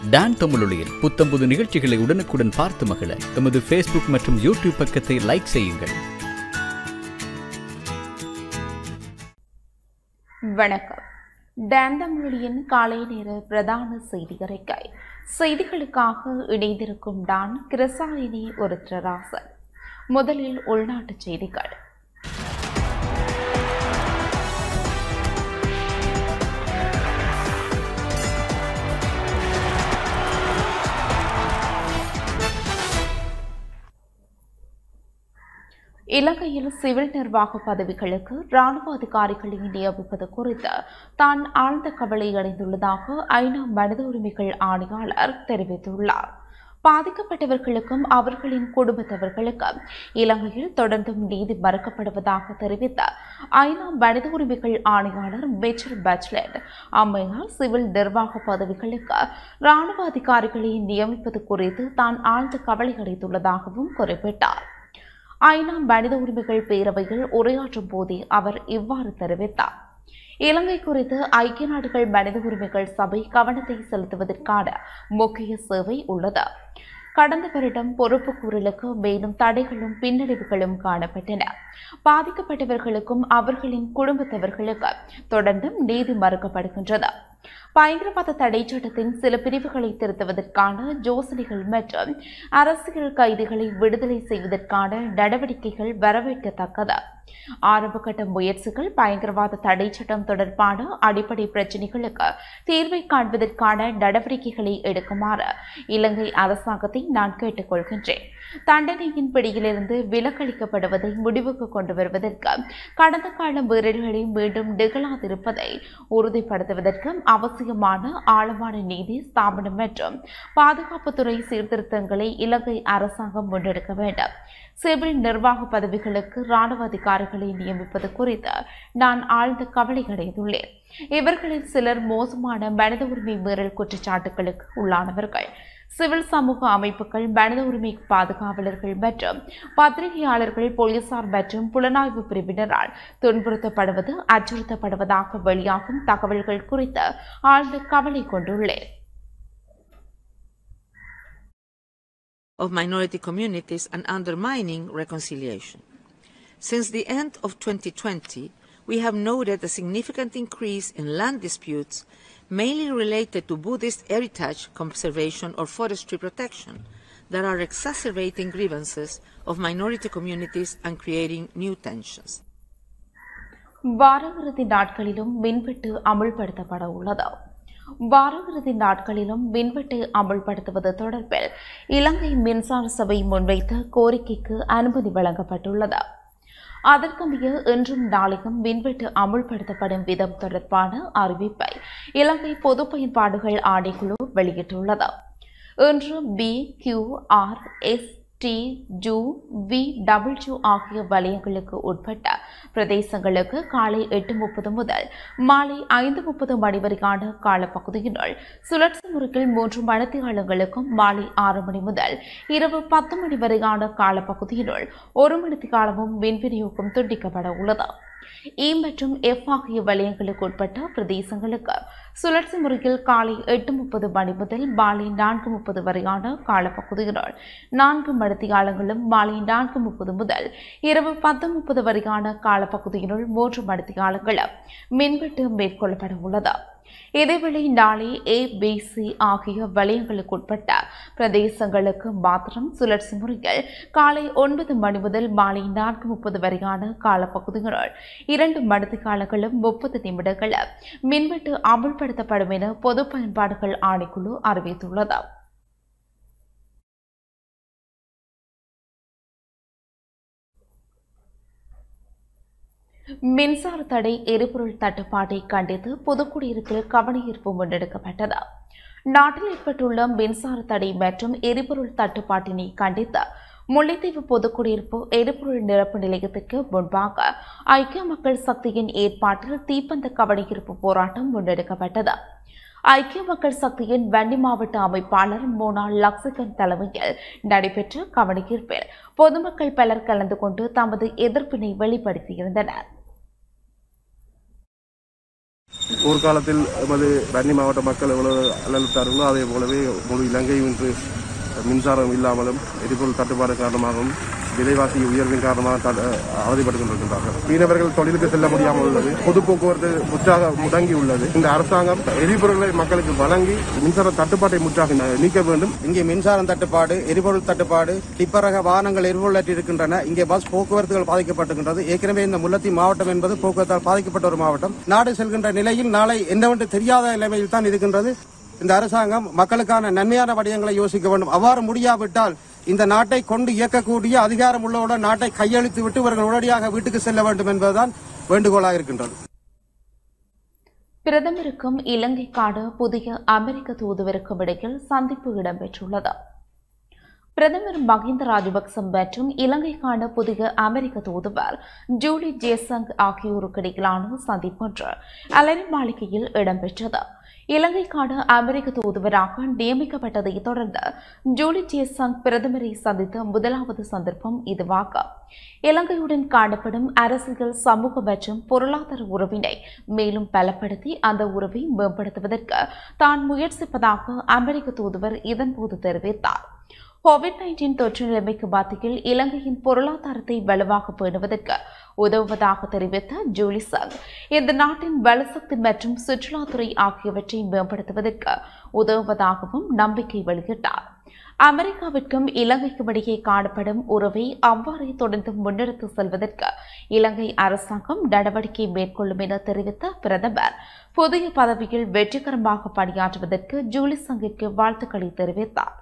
Don தமிழொலியில் புத்தம்புது நிகழ்ச்சிகளை உடனுக்குடன் பார்த்து மகிழ எமது ஃபேஸ்புக் மற்றும் யூடியூப் பக்கத்தை லைக் செய்யுங்கள் வணக்கம் டான் தமிழொலியின் காலை நேர பிரதான செய்தி அறிக்கை செய்திகளுக்காக இணைந்திருக்கும் டான் கிருசாயினி ஒருத்தராசன் முதலில் உள்நாட்டுச் செய்திகள் இலங்கையில் சிவில் நிர்வாக பதவிகளுக்கு ராணுவ அதிகாரிகளை நியமிப்பது குறித்து தான் ஆழ்ந்த கவலை அடைந்துள்ளதாக ஐநா மனித உரிமைகள் ஆணையாளர் தெரிவித்துள்ளார் பாதிக்கப்பட்டவர்களுக்கும் அவர்களின் குடும்பத்தவர்களுக்கும் இலங்கையில் தொடர்ந்தும் நீதி மறுக்கப்படுவதாக தெரிவித்த ஐநா மனித உரிமைகள் ஆணையாளர் மிச்சல் பச்லெட் அம்மையார் சிவில் நிர்வாக பதவிகளுக்கு ராணுவ அதிகாரிகளை நியமிப்பது குறித்து தான் ஆழ்ந்த கவலை அடைந்துள்ளதாகவும் குறிப்பிட்டார் ஐநா மனித உரிமைகள் பேரவையில் உரையாற்றும் போதே அவர் இவ்வாறு தெரிவித்தார் இலங்கை குறித்து ஐக்கிய நாடுகள் மனித உரிமைகள் சபை கவனத்தை செலுத்துவதற்கான முக்கிய சேவை உள்ளது கடந்த வருடம் பொறுப்பு கூறலுக்கு மேலும் தடைகளும் பின்னடைவுகளும் காணப்பட்டன பாதிக்கப்பட்டவர்களுக்கும் அவர்களின் குடும்பத்தவர்களுக்கு தொடர்ந்தும் நீதி மறுக்கப்படுகின்றது பயங்கரவாத தடை சட்டத்தின் சில பிரிவுகளை திருத்துவதற்கான யோசனைகள் மற்றும் அரசியல் கைதிகளை விடுதலை செய்வதற்கான நடவடிக்கைகள் வரவேற்கத்தக்கது ஆரம்பகட்ட முயற்சிகள் பயங்கரவாத தடை சட்டம் தொடர்பான அடிப்படை பிரச்சினைகளுக்கு தீர்வை காண்பதற்கான நடவடிக்கைகளை எடுக்குமாறு இலங்கை அரசாங்கத்தை நான் கேட்டுக்கொள்கின்றேன் தண்டனையின் பிடியிலிருந்து விலக்களிக்கப்படுவதை முடிவுக்கு கொண்டு வருவதற்கு கடந்த கால மீறல்களை மீண்டும் நிகழாதிருப்பதை உறுதிப்படுத்துவதற்கு அவசியமான ஆழமான நீதி ஸ்தாபனம் மற்றும் பாதுகாப்புத்துறை சீர்திருத்தங்களை இலங்கை அரசாங்கம் முன்னெடுக்க வேண்டும் சிவில் நிர்வாக பதவிகளுக்கு ராணுவ அதிகாரிகளை நியமிப்பது குறித்து நான் ஆழ்ந்த கவலை அடைந்துள்ளேன் இவர்களில் சிலர் மோசமான மனித உரிமை மீறல் குற்றச்சாட்டுகளுக்கு உள்ளானவர்கள் சிவில் சமூக அமைப்புகள் மனித உரிமை பாதுகாவலர்கள் மற்றும் பத்திரிகையாளர்கள் போலீசார் மற்றும் புலனாய்வு பிரிவினரால் துன்புறுத்தப்படுவது அச்சுறுத்தப்படுவதாக வெளியாகும் தகவல்கள் குறித்து ஆழ்ந்த கவலை கொண்டுள்ளேன் of minority communities and undermining reconciliation. Since the end of 2020, we have noted a significant increase in land disputes, mainly related to Buddhist heritage conservation or forestry protection, that are exacerbating grievances of minority communities and creating new tensions. வார இறுதி நாட்களிலும் மின்வெட்டு அமுல்படுத்தப்பட உள்ளது வார இறுதி நாட்களிலும் மின்வெட்டை அமல்படுத்துவது தொடர்பில் இலங்கை மின்சார சபை முன்வைத்த கோரிக்கைக்கு அனுமதி வழங்கப்பட்டுள்ளது அதற்கமைய இன்றும் நாளையும் மின்வெட்டு அமுல்படுத்தப்படும் விதம் தொடர்பான அறிவிப்பை இலங்கை பொது பயன்பாடுகள் ஆணைக்குழு வெளியிட்டுள்ளது இன்று P Q R S T U V W ஆகிய வலயங்களுக்கு உட்பட்ட பிரதேசங்களுக்கு காலை எட்டு முப்பது முதல் மாலை ஐந்து முப்பது மணி வரையான காலப்பகுதியினுள் சுழற்சி முறையில் மூன்று மணித்தியாலங்களுக்கும் மாலை ஆறு மணி முதல் இரவு பத்து மணி வரையான காலப்பகுதியினுள் ஒரு மணித்தியாலமும் மின் விநியோகம் துண்டிக்கப்பட உள்ளது இ மற்றும் எஃப் ஆகிய வலயங்களுக்கு உட்பட்ட பிரதேசங்களுக்கு சுழற்சி முறையில் காலை எட்டு முப்பது மணி முதல் மாலை நான்கு முப்பது வரையான காலப்பகுதியினுள் நான்கு மணித்தியாலங்களும் மாலை நான்கு முப்பது முதல் இரவு பத்து முப்பது வரையான காலப்பகுதியினுள் மூன்று மணித்தியாலங்களும் மின்வெட்டு மேற்கொள்ளப்பட உள்ளது இதேவேளை நாளை ஏ பி சி ஆகிய வலயங்களுக்கு உட்பட்ட பிரதேசங்களுக்கு மாத்திரம் சுழற்சி முறையில் காலை ஒன்பது மணி முதல் மாலை நான்கு முப்பது வரையான காலப்பகுதிகளுள் இரண்டு மணித்து காலங்களும் முப்பது நிமிடங்களும் மின்வெட்டு அமுல்படுத்தப்படும் என பொது பயன்பாடுகள் ஆணைக்குழு அறிவித்துள்ளது மின்சார தடை எரிபொருள் தட்டுப்பாட்டை கண்டித்து புதுக்குடியிருப்பில் கவனஈர்ப்பு முன்னெடுக்கப்பட்டது நாட்டில் ஏற்பட்டுள்ள மின்சார தடை மற்றும் எரிபொருள் தட்டுப்பாட்டினை கண்டித்து முல்லைத்தீவு பொதுக்குடியிருப்பு எரிபொருள் நிரப்பு நிலையத்திற்கு முன்பாக ஐக்கிய மக்கள் சக்தியின் ஏற்பாட்டில் தீப்பந்த கவனஈர்ப்பு போராட்டம் முன்னெடுக்கப்பட்டது ஐக்கிய மக்கள் சக்தியின் வன்னி மாவட்ட அமைப்பாளர் மோனா லக்ஸிகன் தலைமையில் நடைபெற்ற கவனஈர்ப்பில் பொதுமக்கள் பலர் கலந்து கொண்டு தமது எதிர்ப்பினை வெளிப்படுத்தியிருந்தனர் போர்க்காலத்தில் எமது வன்னி மாவட்ட மக்கள் எவ்வளவு அல்லலுத்தார்களோ அதே போலவே முழு இலங்கையும் இன்று மின்சாரம் இல்லாமலும் எரிபொருள் தட்டுப்பாடு காரணமாகவும் விலைவாசி உயர்வின் காரணமாக த- அவதிப்பட்டுக் கொண்டிருக்கின்றார்கள் மீனவர்கள் தொழிலுக்கு செல்ல முடியாமல் உள்ளது பொது போக்குவரத்து முற்றாக முடங்கி உள்ளது இந்த அரசாங்கம் எரிபொருளை மக்களுக்கு வழங்கி மின்சார தட்டுப்பாட்டை முற்றாக நீக்க வேண்டும் இங்கே மின்சாரம் தட்டுப்பாடு எரிபொருள் தட்டுப்பாடு டிப்பர் ரக வாகனங்கள் எரிபொருளற்றி இருக்கின்றன இங்கே பஸ் போக்குவரத்துகள் பாதிக்கப்பட்டிருக்கின்றது ஏற்கனவே இந்த முல்லத்தி மாவட்டம் என்பது போக்குவரத்தால் பாதிக்கப்பட்ட ஒரு மாவட்டம் நாடு செல்கின்ற நிலையில் நாளை என்னவென்று தெரியாத நிலைமையில் தான் இருக்கின்றது இந்த அரசாங்கம் மக்களுக்கான நன்மையான வடிவங்களை யோசிக்க வேண்டும் அவ்வாறு முடியாவிட்டால் இந்த நாட்டை கொண்டு இயக்கக்கூடிய அதிகாரம் உள்ளவுடன் நாட்டை கையளித்து விட்டு இவர்கள் உடனடியாக வீட்டுக்கு செல்ல வேண்டும் என்பதுதான் வேண்டுகோளாக இருக்கின்றது பிரதமருக்கும் இலங்கைக்கான புதிய அமெரிக்க தூதுவருக்கும் இடையில் சந்திப்பு இடம்பெற்றுள்ளது பிரதமர் மஹிந்த ராஜபக்ச மற்றும் இலங்கைக்கான புதிய அமெரிக்க தூதுவர் ஜூலி ஜேசங் ஆகியோருக்கு இடையிலான சந்திப்பு ஒன்று அலரி மாளிகையில் இடம்பெற்றது இலங்கைக்கான அமெரிக்க தூதுவராக நியமிக்கப்பட்டதை தொடர்ந்து ஜூலி ஜேசங் பிரதமரை சந்தித்த முதலாவது சந்தர்ப்பம் இதுவாகும் இலங்கையுடன் காணப்படும் அரசியல் சமூக மற்றும் பொருளாதார உறவினை மேலும் பலப்படுத்தி அந்த உறவை மேம்படுத்துவதற்கு தான் முயற்சிப்பதாக அமெரிக்க தூதுவர் இதன்போது தெரிவித்தார் கோவிட் நைன்டீன் தொற்று நிலைமைக்கு மத்தியில் இலங்கையின் பொருளாதாரத்தை வலுவாக பேணுவதற்கு உதவுவதாக தெரிவித்த ஜூலி சங் இந்த நாட்டின் வலுசக்தி மற்றும் சுற்றுலாத்துறை ஆகியவற்றை மேம்படுத்துவதற்கு உதவுவதாகவும் நம்பிக்கை வெளியிட்டார் அமெரிக்காவிற்கும் இலங்கைக்கும் இடையே காணப்படும் உறவை அவ்வாறே தொடர்ந்து முன்னெடுத்து செல்வதற்கு இலங்கை அரசாங்கம் நடவடிக்கை மேற்கொள்ளும் என தெரிவித்த பிரதமர் புதிய பதவியில் வெற்றிகரமாக பணியாற்றுவதற்கு ஜூலி சங்கிற்கு வாழ்த்துக்களை தெரிவித்தார்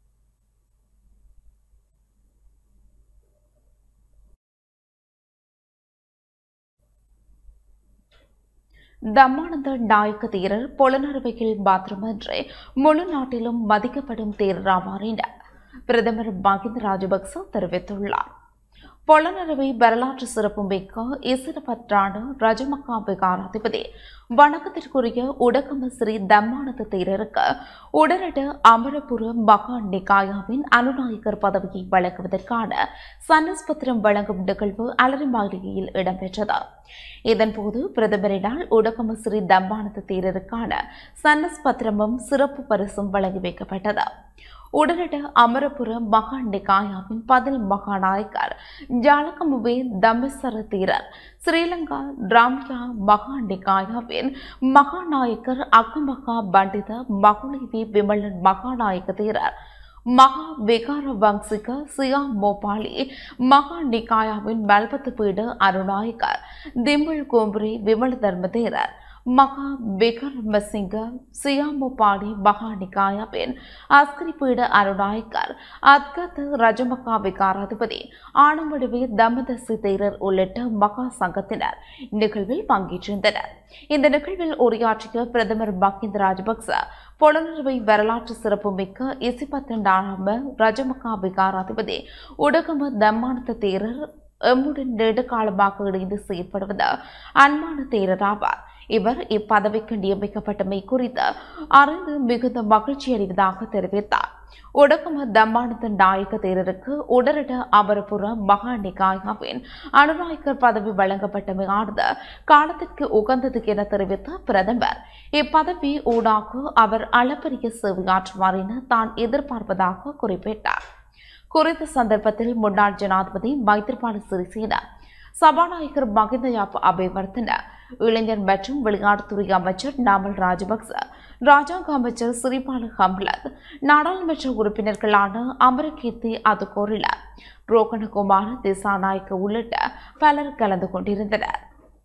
தம்மானந்த நாயக்க தேரர் புலனறுவையில் மாத்திரமன்றி முழு நாட்டிலும் மதிக்கப்படும் தேரராவார் என பிரதமர் மஹிந்த ராஜபக்ச தெரிவித்துள்ளார் பொலனறுவை வரலாற்று சிறப்புமிக்க இசிறப்பற்றான ரஜமக்கா விகாராதிபதி வணக்கத்திற்குரிய உடகம ஸ்ரீ தம்மானந்த தேரருக்கு உடனடி அமரபுர மகா நிகாயாவின் அனுநாயகர் பதவியை வழங்குவதற்கான சன்னஸ்பத்திரம் வழங்கும் நிகழ்வு அலரி மாளிகையில் இடம்பெற்றது இதன்போது பிரதமரினால் உடகம ஸ்ரீ தம்மானந்த தேரருக்கான சன்னஸ் பத்திரமும் சிறப்பு பரிசும் வழங்கி வைக்கப்பட்டது உடனடி அமரபுர மகா நிகாயாவின் பதில் மகாநாயக்கர் ஜாலகமுவே தம்பிசர தீரர் ஸ்ரீலங்கா ராம்யா மகா நிகாயாவின் மகாநாயக்கர் அக்கமகா பண்டித மகுளிவி விமலன் மகாநாயக்க தீரர் மகா விகார வம்சிக சியா மோபாலி மகா நிகாயாவின் மல்பத்து பீடு அருணாயக்கர் திம்பிள் கோம்புரி விமல் தர்மதேரர் மகா விக்ரமசிங்க சியாமோபாடி மகா நிகாயாவின் அஸ்கரி பீட அருணாயக்கர் அத்கத் ரஜமகா விகாராதிபதி ஆனமடுவே தமதசி தேரர் உள்ளிட்ட மகா சங்கத்தினர் நிகழ்வில் பங்கேற்றிருந்தனர் இந்த நிகழ்வில் உரையாற்றிய பிரதமர் மஹிந்த ராஜபக்ச புலனறுவை வரலாற்று சிறப்புமிக்க இசிபத்தண்டாம ரஜமகா விகாராதிபதி உடகம தம்மானத்த தேரர் எம்முடன் நெடுகாலமாக இணைந்து செயற்படுவது அன்பான தேரராவார் இவர் இப்பதவிக்கு நியமிக்கப்பட்டமை குறித்து அறிந்து மிகுந்த மகிழ்ச்சி அடைவதாக தெரிவித்தார் உடகம தம்மானந்த நாயக்க தேரருக்கு உடனட அமரபுர மகா நிகாயாவின் அனுநாயக்கர் பதவி வழங்கப்பட்டமையானது காலத்திற்கு உகந்தது என தெரிவித்த பிரதமர் இப்பதவி ஊடாக அவர் அளப்பரிய சேவையாற்றுவார் என தான் எதிர்பார்ப்பதாக குறிப்பிட்டார் குறித்த சந்தர்ப்பத்தில் முன்னாள் ஜனாதிபதி மைத்ரிபால சிறிசேனா சபாநாயகர் மகிந்த யாப் அபேவர்த்தன இளைஞர் மற்றும் வெளிநாட்டுத்துறை அமைச்சர் நாமல் ராஜபக்ச ராஜாங்க அமைச்சர் சிறிபால ஹம்லத் நாடாளுமன்ற உறுப்பினர்களான அமரகீர்த்தி அதுகோரில ரோகணகுமார் திசாநாயக்க உள்ளிட்ட பலர் கலந்து கொண்டிருந்தனர்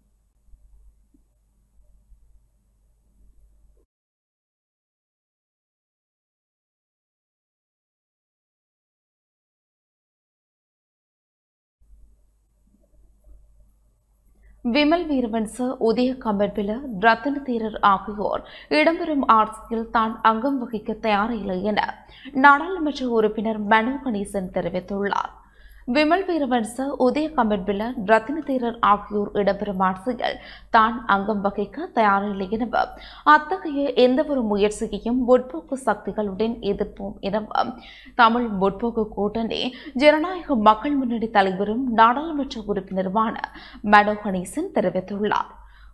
விமல் வீரவன்ச உதய கமர்பில ரத்தன தீரர் ஆகியோர் இடம்பெறும் ஆட்சியில் தான் அங்கம் வகிக்க தயாரில்லை என நாடாளுமன்ற உறுப்பினர் மனோ கணேசன் தெரிவித்துள்ளார் விமல் வீரவன்ச உதய கமர்பில ரத்தின தேரர் ஆகியோர் இடம்பெறும் ஆட்சியில் தான் அங்கம் வகிக்க தயாரில்லை எனவும் அத்தகைய எந்தவொரு முயற்சியையும் முற்போக்கு சக்திகளுடன் எதிர்ப்போம் எனவும் தமிழ் முற்போக்கு கூட்டணி ஜனநாயக மக்கள் முன்னணி தலைவரும் நாடாளுமன்ற உறுப்பினருமான மனோ கணேசன் தெரிவித்துள்ளார்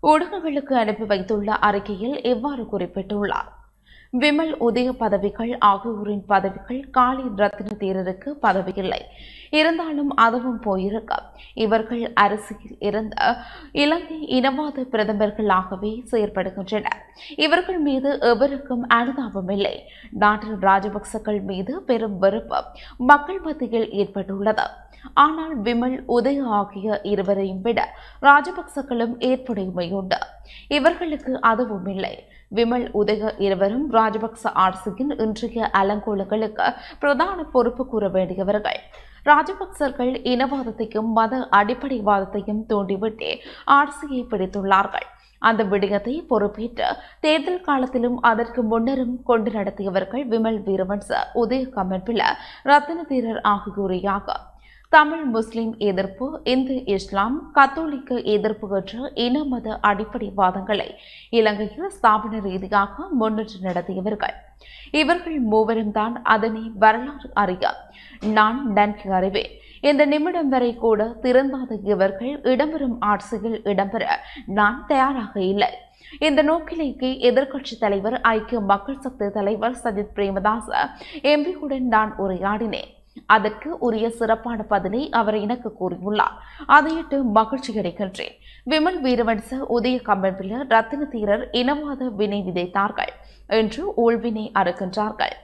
ஊடகங்களுக்கு அனுப்பி வைத்துள்ள அறிக்கையில் இவ்வாறு குறிப்பிட்டுள்ளார் விமல் உதய பதவிகள் ஆகியோரின் பதவிகள் காளி ரத்ன தேரருக்கு பதவியில்லை இருந்தாலும் அதுவும் போயிருக்க இவர்கள் அரசியல் இருந்த இலங்கை இனவாத பிரதமர்களாகவே செயற்படுகின்றனர் இவர்கள் மீது எவருக்கும் அனுதாபம் இல்லை நாட்டின் ராஜபக்சக்கள் மீது பெரும் வெறுப்பு மக்கள் மத்தியில் ஏற்பட்டுள்ளது ஆனால் விமல் உதய ஆகிய இருவரையும் விட ராஜபக்சக்களும் ஏற்புடைமையுண்டு இவர்களுக்கு அதுவும் இல்லை விமல் உதய இருவரும் ராஜபக்ச ஆட்சியின் இன்றைய அலங்கோலங்களுக்கு பிரதான பொறுப்பு கூற வேண்டியவர்கள் ராஜபக்சர்கள் இனவாதத்தையும் மத அடிப்படைவாதத்தையும் தூண்டிவிட்டே ஆட்சியை பிடித்துள்ளார்கள் அந்த விடயத்தை பொறுப்பேற்று தேர்தல் காலத்திலும் அதற்கு முன்னரும் கொண்டு நடத்தியவர்கள் விமல் வீரவன்ச உதய கமன்பில ரத்தின தீரர் ஆகியோரையாக தமிழ் முஸ்லிம் எதிர்ப்பு இந்து இஸ்லாம் கத்தோலிக்க எதிர்ப்பு என்ற இன மத அடிப்படைவாதங்களை இலங்கையில் ஸ்தாபன ரீதியாக முன்னின்று நடத்தியவர்கள் இவர்கள் மூவரும் தான் அதனை வரலாறு அறிய நான் நன்கு அறிவேன் இந்த நிமிடம் வரை கூட திறந்தாத இவர்கள் இடம்பெறும் ஆட்சியில் இடம்பெற நான் தயாராக இல்லை இந்த நோக்கிலேக்கு எதிர்க்கட்சி தலைவர் ஐக்கிய மக்கள் சக்தி தலைவர் சஜித் பிரேமதாச எம்பியுடன் நான் உரையாடினேன் அதற்கு உரிய சிறப்பான பதிலை அவர் எனக்கு கூறியுள்ளார் அதையிட்டு மகிழ்ச்சி அடைகின்றேன் விமல் வீரவன்ச உதய கம்பன்பில ரத்தின தீரர் இனவாத வினை விதைத்தார்கள் என்று ஊழ்வினை அறுக்கின்றார்கள்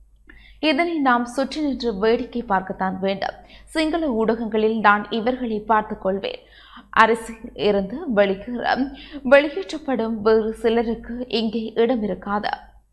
இதனை நாம் சுற்றி நின்று வேடிக்கை பார்க்கத்தான் வேண்டும் சிங்கள ஊடகங்களில் நான் இவர்களை பார்த்துக் கொள்வேன் அரசில் இருந்து வெளியேற வெளியேற்றப்படும் வேறு சிலருக்கு இங்கே இடம் இருக்காது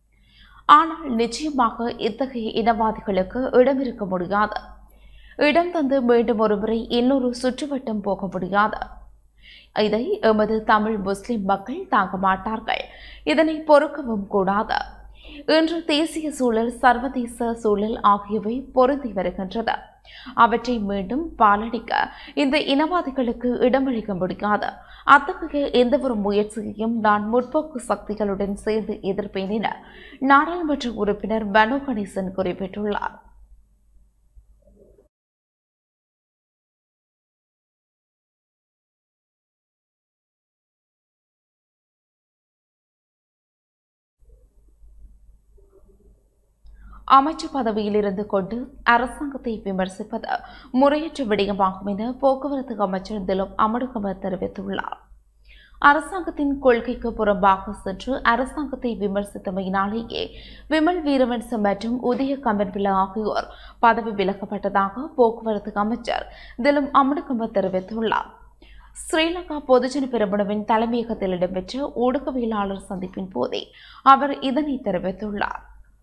ஆனால் நிச்சயமாக இத்தகைய இனவாதிகளுக்கு இடம் இருக்க முடியாது இடம் தந்து மீண்டும் ஒருமுறை இன்னொரு சுற்றுவட்டம் போக முடியாது இதை எமது தமிழ் முஸ்லிம் மக்கள் தாங்க மாட்டார்கள் இதனை பொறுக்கவும் கூடாது இன்று தேசிய சூழல் சர்வதேச சூழல் ஆகியவை பொருந்தி வருகின்றது அவற்றை மீண்டும் பாலடிக்க இந்த இனவாதிகளுக்கு இடமளிக்க முடியாது அத்தகைய எந்தவொரு முயற்சியையும் நான் முற்போக்கு சக்திகளுடன் சேர்ந்து எதிர்ப்பேன் என நாடாளுமன்ற உறுப்பினர் மனோ கணேசன் குறிப்பிட்டுள்ளார் அமைச்சு பதவியில் இருந்து கொண்டு அரசாங்கத்தை விமர்சிப்பது முறையற்ற விடயமாகும் என போக்குவரத்து அமைச்சர் திலும் அமடுகம தெரிவித்துள்ளார் அரசாங்கத்தின் கொள்கைக்கு புறம்பாக சென்று அரசாங்கத்தை விமர்சித்தமையினாலேயே விமல் வீரவன்ச மற்றும் உதய கம்பன்பில ஆகியோர் பதவி விலக்கப்பட்டதாக போக்குவரத்து அமைச்சர் திலும் அமடுகம தெரிவித்துள்ளார் ஸ்ரீலங்கா பொதுஜன பெருமனவின் தலைமையகத்தில் இடம்பெற்ற ஊடகவியலாளர் சந்திப்பின் போதே அவர் இதனை தெரிவித்துள்ளார்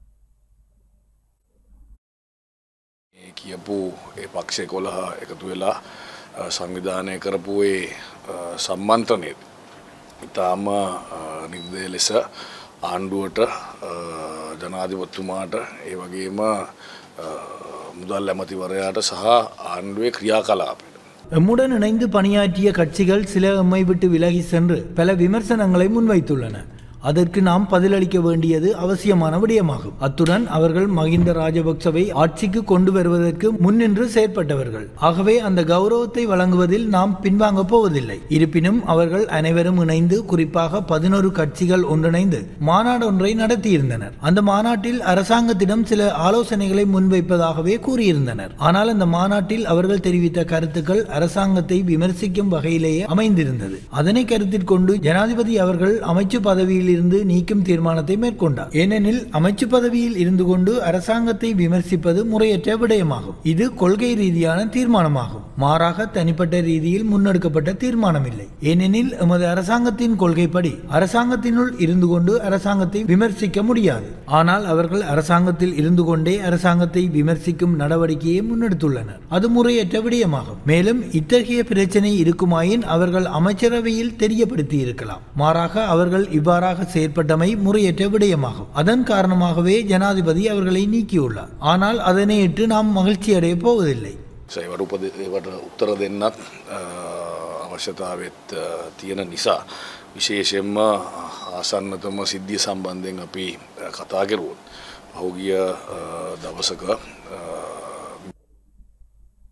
ඒ කියපු ඒ පක්ෂය කොළහ එකතු වෙලා අ, සංවිධානය කරපු ඒ අ, සම්මන්ත්‍රණය ඉතාම අ, නිර්දය ලෙස ආණ්ඩුවට අ, ජනාධිපත්තුමාට ඒ වගේම අ, මුදල් ඇමතිවරයාට සහ ආණ්ඩුවේ ක්‍රියා කලාපයට எம்முடன் இணைந்து பணியாற்றிய கட்சிகள் சில எம்மை விட்டு விலகி சென்று பல விமர்சனங்களை முன்வைத்துள்ளன அதற்கு நாம் பதிலளிக்க வேண்டியது அவசியமான விடயமாகும் அத்துடன் அவர்கள் மகிந்த ராஜபக்சவை ஆட்சிக்கு கொண்டு வருவதற்கு முன்னின்று செயற்பட்டவர்கள் ஆகவே அந்த கௌரவத்தை வழங்குவதில் நாம் பின்வாங்க போவதில்லை இருப்பினும் அவர்கள் அனைவரும் இணைந்து குறிப்பாக பதினோரு கட்சிகள் ஒன்றிணைந்து மாநாடு ஒன்றை நடத்தியிருந்தனர் அந்த மாநாட்டில் அரசாங்கத்திடம் சில ஆலோசனைகளை முன்வைப்பதாகவே கூறியிருந்தனர் ஆனால் அந்த மாநாட்டில் அவர்கள் தெரிவித்த கருத்துக்கள் அரசாங்கத்தை விமர்சிக்கும் வகையிலேயே அமைந்திருந்தது அதனை கருத்தில் கொண்டு ஜனாதிபதி அவர்கள் அமைச்சு பதவியில் இருந்து நீக்கும் தீர்மானத்தை மேற்கொண்டார் ஏனெனில் அமைச்சு பதவியில் இருந்து கொண்டு அரசாங்கத்தை விமர்சிப்பது முறையற்ற விடயமாகும் இது கொள்கை ரீதியான தீர்மானமாகும் மாறாக தனிப்பட்ட ரீதியில் முன்னெடுக்கப்பட்ட தீர்மானம் இல்லை ஏனெனில் எமது அரசாங்கத்தின் கொள்கைப்படி அரசாங்கத்தினுள் இருந்து கொண்டு அரசாங்கத்தை விமர்சிக்க முடியாது ஆனால் அவர்கள் அரசாங்கத்தில் இருந்து கொண்டே அரசாங்கத்தை விமர்சிக்கும் நடவடிக்கையை முன்னெடுத்துள்ளனர் அது முறையற்ற விடயமாகும் மேலும் இத்தகைய பிரச்சனை இருக்குமாயின் அவர்கள் அமைச்சரவையில் தெரியப்படுத்தி இருக்கலாம் மாறாக அவர்கள் இவ்வாறாக செயற்பட்டமை முறையற்ற விடயமாகும் அதன் காரணமாகவே ஜனாதிபதி அவர்களை நீக்கியுள்ளார் ஆனால் அதனையிட்டு நாம் மகிழ்ச்சி அடைய போவதில்லை සේවට උපද ඒවට උත්තර දෙන්නත් අ, අවශ්‍යතාවත් අ, තියෙන නිසා විශේෂයෙන්ම ආසන්නතම සිද්ධිය සම්බන්ධයෙන් අපි අ, කතා කෙරුවොත් පහුගිය අ, දවසක අ,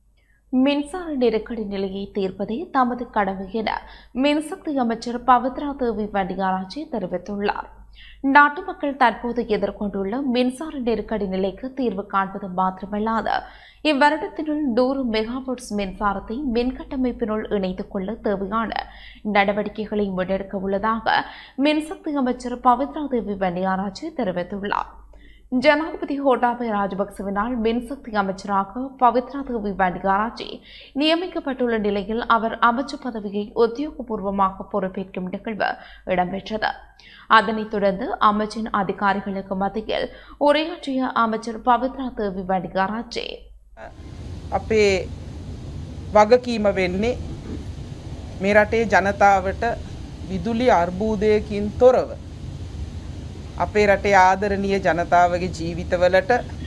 மின்சார நெருக்கடி நிலையை தீர்ப்பதே தமது கடமை என மின்சக்தி அமைச்சர் பவித்ரா தேவி வண்டியாராஜி தெரிவித்துள்ளார் நாட்டு மக்கள் தற்போது எதிர்கொண்டுள்ள மின்சார நெருக்கடி நிலைக்கு தீர்வு காண்பது மாத்திரமல்லாது இவ்வருடத்தினுள் நூறு மெகாவாட்ஸ் மின்சாரத்தை மின்கட்டமைப்பினுள் இணைத்துக் கொள்ள தேவையான நடவடிக்கைகளை முன்னெடுக்க உள்ளதாக மின்சக்தி அமைச்சர் பவித்ரா தேவி வண்டியாராஜி தெரிவித்துள்ளார் ஜனாதிபதி கோட்டாபய ராஜபக்சவினால் மின்சக்தி அமைச்சராக பவித்ரா தேவி பண்டிகாராஜி நியமிக்கப்பட்டுள்ள நிலையில் அவர் அமைச்சர் பதவியை உத்தியோகபூர்வமாக பொறுப்பேற்கும் நிகழ்வு இடம்பெற்றது அதனைத் தொடர்ந்து அமைச்சின் அதிகாரிகளுக்கு மத்தியில் உரையாற்றிய அமைச்சர் பவித்ரா தேவி பண்டிகாராஜி අපේ වගකීම වෙන්නේ මේ රටේ ජනතාවට විදුලි අර්බූදයකින් තොරව අපේ රටේ ආදරණීය ජනතාවගේ ජීවිතවලට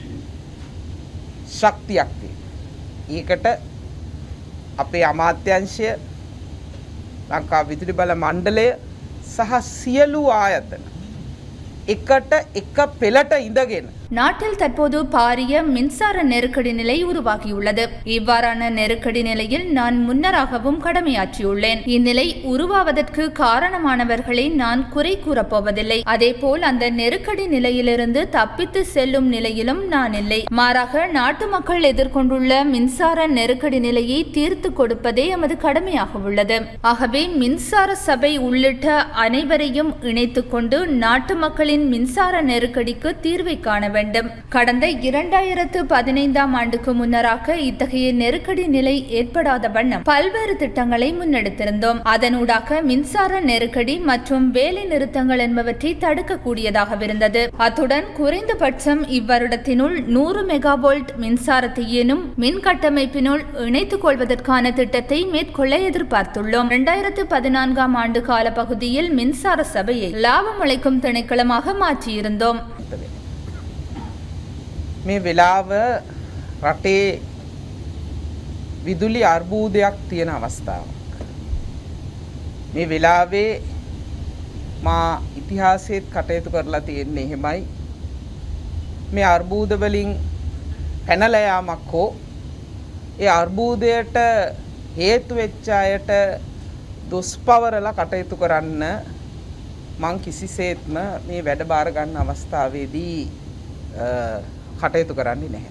ශක්තියක් තියෙන. ඒකට අපේ අමාත්‍යංශය ලංකා විදුලි බල මණ්ඩලය සහ සියලු ආයතන එකට එක පෙළට ඉඳගෙන நாட்டில் தற்போது பாரிய மின்சார நெருக்கடி நிலை உருவாகியுள்ளது இவ்வாறான நெருக்கடி நிலையில் நான் முன்னராகவும் கடமையாற்றியுள்ளேன் இந்நிலை உருவாவதற்கு காரணமானவர்களை நான் குறை கூறப்போவதில்லை அதேபோல் அந்த நெருக்கடி நிலையிலிருந்து தப்பித்து செல்லும் நிலையிலும் நான் இல்லை மாறாக நாட்டு மக்கள் எதிர்கொண்டுள்ள மின்சார நெருக்கடி நிலையை தீர்த்து கொடுப்பதே எமது கடமையாக உள்ளது ஆகவே மின்சார சபை உள்ளிட்ட அனைவரையும் இணைத்துக் கொண்டு நாட்டு மக்களின் மின்சார நெருக்கடிக்கு தீர்வை காண வேண்டும் கடந்த இரண்டாயிரத்து பதினைந்தாம் ஆண்டுக்கு முன்னராக இத்தகைய நெருக்கடி நிலை ஏற்படாத வண்ணம் பல்வேறு திட்டங்களை முன்னெடுத்திருந்தோம் அதனூடாக மின்சார நெருக்கடி மற்றும் வேலை நிறுத்தங்கள் என்பவற்றை தடுக்கக்கூடியதாகவிருந்தது அத்துடன் குறைந்தபட்சம் இவ்வருடத்தினுள் நூறு மெகாவோல்ட் மின்சாரத்தையேனும் மின் கட்டமைப்பினுள் இணைத்துக் கொள்வதற்கான திட்டத்தை மேற்கொள்ள எதிர்பார்த்துள்ளோம் இரண்டாயிரத்து பதினான்காம் ஆண்டு கால பகுதியில் மின்சார சபையை லாபம் அளிக்கும் திணைக்களமாக மாற்றியிருந்தோம் මේ වෙලාව රටේ විදුලි අර්බූදයක් තියෙන අවස්ථාවක්. මේ වෙලාවේ මා ඉතිහාසයත් කටයුතු කරලා තියෙන්නේ එහෙමයි. මේ අර්බූදවලින් පැනලයාමක් හෝ ඒ අර්බූදයට හේතු වෙච්ච අයට දොස්පවරලා කටයුතු කරන්න මං කිසිසේත්ම මේ වැඩ බාර ගන්න අවස්ථාවේදී කටයුතු කරන්නේ නැහැ.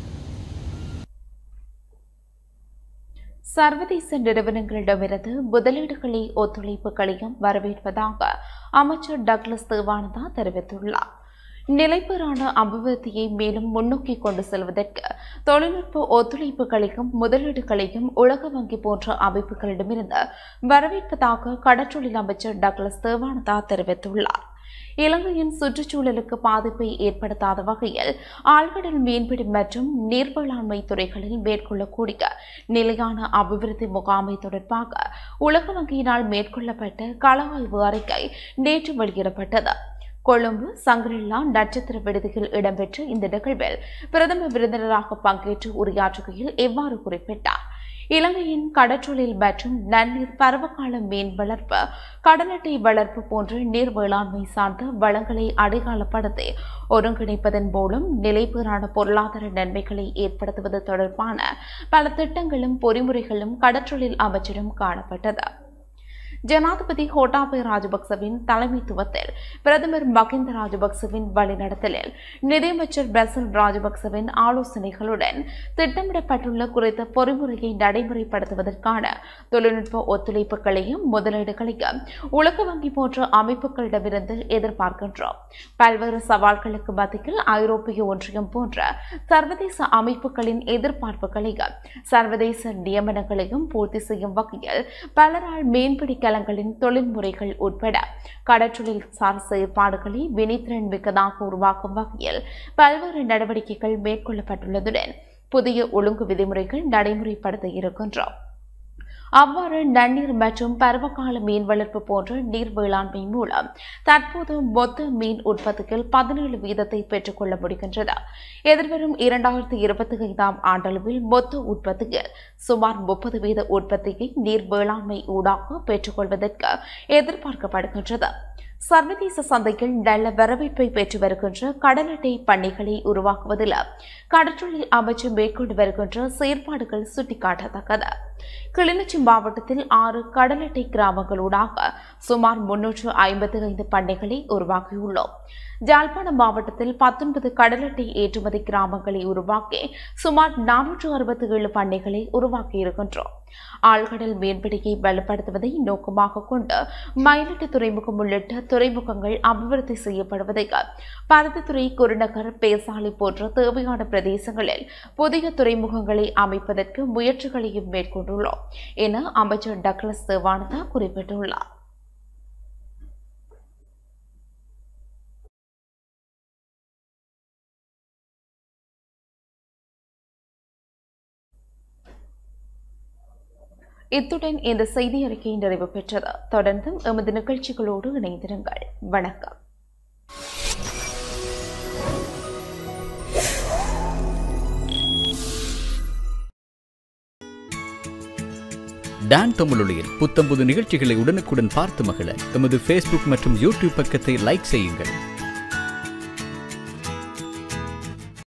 சர்வதேச நிறுவனங்களிடமிருந்து முதலீடுகளை ஒத்துழைப்புகளையும் வரவேற்பதாக அமைச்சர் டக்ளஸ் தேவானந்தா தெரிவித்துள்ளார் நிலைப்பெறான அபிவிருத்தியை மேலும் முன்னோக்கி கொண்டு செல்வதற்கு தொழில்நுட்ப ஒத்துழைப்புகளையும் முதலீடுகளையும் உலக வங்கி போன்ற அமைப்புகளிடமிருந்து வரவேற்பதாக கடற்றொழில் அமைச்சர் டக்ளஸ் தேவானந்தா தெரிவித்துள்ளார் இலங்கையின் சுற்றுச்சூழலுக்கு பாதிப்பை ஏற்படுத்தாத வகையில் ஆழ்கடல் மீன்பிடி மற்றும் நீர்வேளாண்மை துறைகளில் மேற்கொள்ளக்கூடிய நிலையான அபிவிருத்தி முகாமை தொடர்பாக உலக வங்கியினால் மேற்கொள்ளப்பட்ட கள ஆய்வு அறிக்கை நேற்று வெளியிடப்பட்டது கொழும்பு சங்கரில்லா நட்சத்திர விடுதியில் இடம்பெற்ற இந்த நிகழ்வில் பிரதம விருந்தினராக பங்கேற்று உரையாற்றுகையில் இவ்வாறு குறிப்பிட்டார் இலங்கையின் கடற்றொழில் மற்றும் நன்னீர் பருவகால மீன் வளர்ப்பு கடலட்டை வளர்ப்பு போன்ற நீர் வேளாண்மை சார்ந்த வளங்களை அடையாளப்படுத்தி ஒருங்கிணைப்பதன் மூலம் நிலைபெறான பொருளாதார நன்மைகளை ஏற்படுத்துவது தொடர்பான பல திட்டங்களும் பொறிமுறைகளும் கடற்றொழில் அமைச்சிடம் காணப்பட்டது ஜனாதிபதி கோட்டாபய ராஜபக்சவின் தலைமைத்துவத்தில் பிரதமர் மகிந்த ராஜபக்சவின் வழிநடத்தலில் நிதியமைச்சர் பெசல் ராஜபக்சவின் ஆலோசனைகளுடன் திட்டமிடப்பட்டுள்ள குறித்த பொறிமுறையை நடைமுறைப்படுத்துவதற்கான தொழில்நுட்ப ஒத்துழைப்புகளையும் முதலீடுகளையும் உலக வங்கி போன்ற அமைப்புகளிடமிருந்து எதிர்பார்க்கின்றோம் பல்வேறு சவால்களுக்கு மத்தியில் ஐரோப்பிய ஒன்றியம் போன்ற சர்வதேச அமைப்புகளின் எதிர்பார்ப்புகளையும் சர்வதேச நியமனங்களையும் பூர்த்தி செய்யும் வகையில் பலரால் மீன்பிடி கலங்களின் தொழில்முறைகள் உட்பட கடற்றொழில் சார் செயற்பாடுகளை வினைத்திறன் மிக்கதாக உருவாக்கும் வகையில் பல்வேறு நடவடிக்கைகள் மேற்கொள்ளப்பட்டுள்ளதுடன் புதிய ஒழுங்கு விதிமுறைகள் நடைமுறைப்படுத்த இருக்கின்றோம் அவ்வாறு நன்னீர் மற்றும் பருவகால மீன் வளர்ப்பு போன்ற நீர் வேளாண்மை மூலம் தற்போது மொத்த மீன் உற்பத்தியில் பதினேழு வீதத்தை பெற்றுக்கொள்ள முடிகின்றது எதிர்வரும் இரண்டாயிரத்தி இருபத்தி ஐந்தாம் ஆண்டளவில் மொத்த உற்பத்தியில் சுமார் முப்பது வீத உற்பத்தியை நீர் வேளாண்மை ஊடாக பெற்றுக்கொள்வதற்கு எதிர்பார்க்கப்படுகின்றது சர்வதேச சந்தையில் நல்ல வரவேற்பை பெற்று வருகின்ற கடல் அட்டை பண்ணைகளை உருவாக்குவதில் கடற்றொழில் அமைச்சு மேற்கொண்டு வருகின்ற செயற்பாடுகள் சுட்டிக்காட்டத்தக்கது கிளிநொச்சி மாவட்டத்தில் ஆறு கடல் அட்டை கிராமங்களூடாக சுமார் முன்னூற்று ஐம்பத்தி ஐந்து பண்ணைகளை உருவாக்கியுள்ளோம் ஜாழ்ப்பாணம் மாவட்டத்தில் பத்தொன்பது கடல் அட்டை ஏற்றுமதி கிராமங்களை உருவாக்கி சுமார் நானூற்று அறுபத்தி ஏழு பண்ணைகளை உருவாக்கி இருக்கின்றோம் ஆழ்கடல் மீன்பிடியை வலுப்படுத்துவதை நோக்கமாக கொண்டு மயிலட்டு துறைமுகம் உள்ளிட்ட துறைமுகங்கள் அபிவிருத்தி செய்யப்படுவதைக்கு பருத்தித்துறை குருநகர் பேசாலை போன்ற தேவையான பிரதேசங்களில் புதிய துறைமுகங்களை அமைப்பதற்கு முயற்சிகளையும் மேற்கொண்டுள்ளோம் என அமைச்சர் டக்ளஸ் தேவானந்தா குறிப்பிட்டுள்ளார் இத்துடன் இந்த செய்தி அறிக்கை நிறைவு பெற்றது தொடர்ந்தும் எமது நிகழ்ச்சிகளோடு இணைந்திருங்கள் வணக்கம் டான் தமிழொலியில் புத்தம்புது நிகழ்ச்சிகளை உடனுக்குடன் பார்த்து மகிழ எமது ஃபேஸ்புக் மற்றும் யூடியூப் பக்கத்தை லைக் செய்யுங்கள்